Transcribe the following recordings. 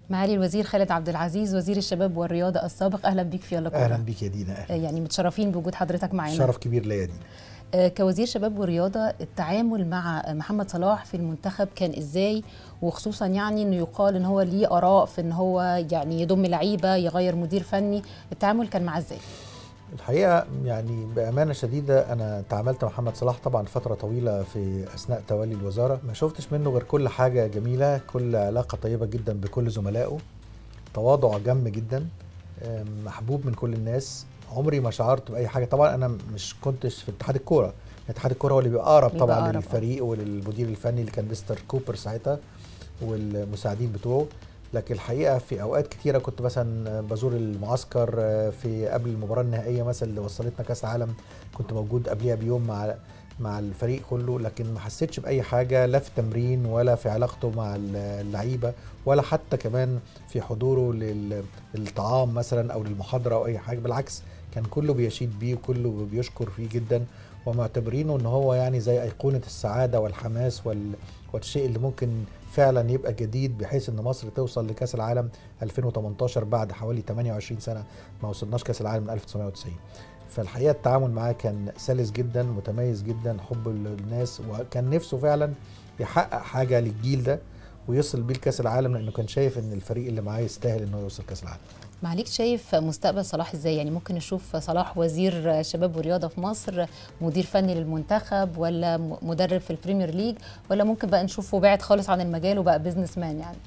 معالي الوزير خالد عبد العزيز وزير الشباب والرياضه السابق اهلا بيك في يلا كوره اهلا بيك يا دينا اهلا يعني متشرفين بوجود حضرتك معانا شرف كبير ليا دينا آه، كوزير شباب ورياضه التعامل مع محمد صلاح في المنتخب كان ازاي وخصوصا يعني انه يقال ان هو ليه اراء في ان هو يعني يضم لعيبه يغير مدير فني التعامل كان معاه ازاي الحقيقه يعني بامانه شديده انا تعاملت مع محمد صلاح طبعا فتره طويله في اثناء تولي الوزاره ما شفتش منه غير كل حاجه جميله كل علاقه طيبه جدا بكل زملائه تواضع جم جدا آم، محبوب من كل الناس عمري ما شعرت باي حاجه طبعا انا مش كنتش في اتحاد الكوره اتحاد الكوره هو اللي بيبقى اقرب بيبقى طبعا أقرب، آه. للفريق وللمدير الفني اللي كان مستر كوبر ساعتها والمساعدين بتوعه لكن الحقيقه في اوقات كتيره كنت مثلا بزور المعسكر في قبل المباراه النهائيه مثلا اللي وصلتنا كاس العالم كنت موجود قبلها بيوم مع مع الفريق كله لكن ما حسيتش باي حاجه لا في التمرين ولا في علاقته مع اللعيبه ولا حتى كمان في حضوره لل- للطعام مثلا او للمحاضره او اي حاجه بالعكس كان كله بيشيد بيه وكله بيشكر فيه جدا ومعتبرينه ان هو يعني زي ايقونه السعاده والحماس وال والشيء اللي ممكن فعلا يبقى جديد بحيث ان مصر توصل لكاس العالم 2018 بعد حوالي 28 سنه ما وصلناش كاس العالم من 1990 فالحقيقه التعامل معاه كان سلس جدا متميز جدا حب للناس وكان نفسه فعلا يحقق حاجه للجيل ده ويصل بيه لكاس العالم لانه كان شايف ان الفريق اللي معاه يستاهل انه يوصل كاس العالم معليك شايف مستقبل صلاح ازاي يعني ممكن نشوف صلاح وزير شباب ورياضه في مصر مدير فني للمنتخب ولا م- مدرب في البريمير ليج ولا ممكن بقى نشوفه بعد خالص عن المجال وبقى بيزنس مان يعني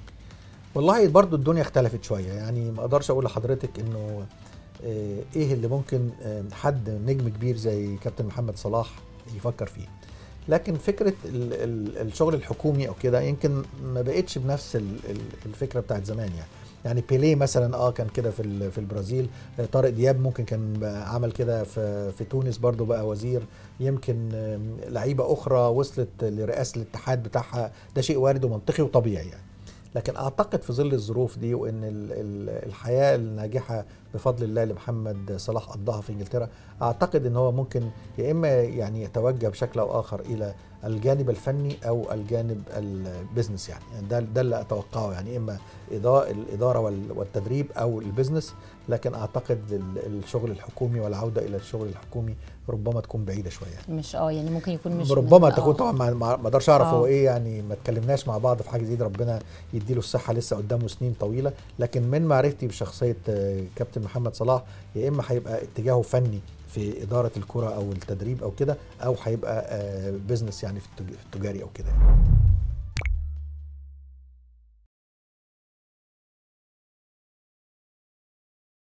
والله برضو الدنيا اختلفت شويه يعني ما اقدرش اقول لحضرتك انه آه، ايه اللي ممكن آه، حد نجم كبير زي كابتن محمد صلاح يفكر فيه لكن فكره ال- ال- الشغل الحكومي او كده يمكن ما بقتش بنفس ال- ال- الفكره بتاعت زمان يعني يعني بيليه مثلا اه كان كده في ال- في البرازيل آه، طارق دياب ممكن كان بقى عمل كده في في تونس برضو بقى وزير يمكن آم، لعيبه اخرى وصلت لرئاسه الاتحاد بتاعها ده شيء وارد ومنطقي وطبيعي يعني لكن اعتقد في ظل الظروف دي وان ال- ال- الحياه الناجحه بفضل الله اللي محمد صلاح قضاها في انجلترا اعتقد ان هو ممكن يا اما يعني يتوجه بشكل او اخر الى الجانب الفني او الجانب البزنس يعني يعني ده ده اللي اتوقعه يعني اما إضاءة الاداره وال- والتدريب او البزنس لكن اعتقد ال- الشغل الحكومي والعوده الى الشغل الحكومي ربما تكون بعيده شويه يعني. مش اه يعني ممكن يكون مش ربما من- تكون آه. طبعا ما- ما ما اقدرش اعرف آه. هو ايه يعني ما اتكلمناش مع بعض في حاجه زي دي ربنا يديله الصحه لسه قدامه سنين طويله لكن من معرفتي بشخصيه آه، كابتن محمد صلاح يا اما هيبقى اتجاهه فني في اداره الكره او التدريب او كده او هيبقى بزنس يعني في التج- في التجاري او كده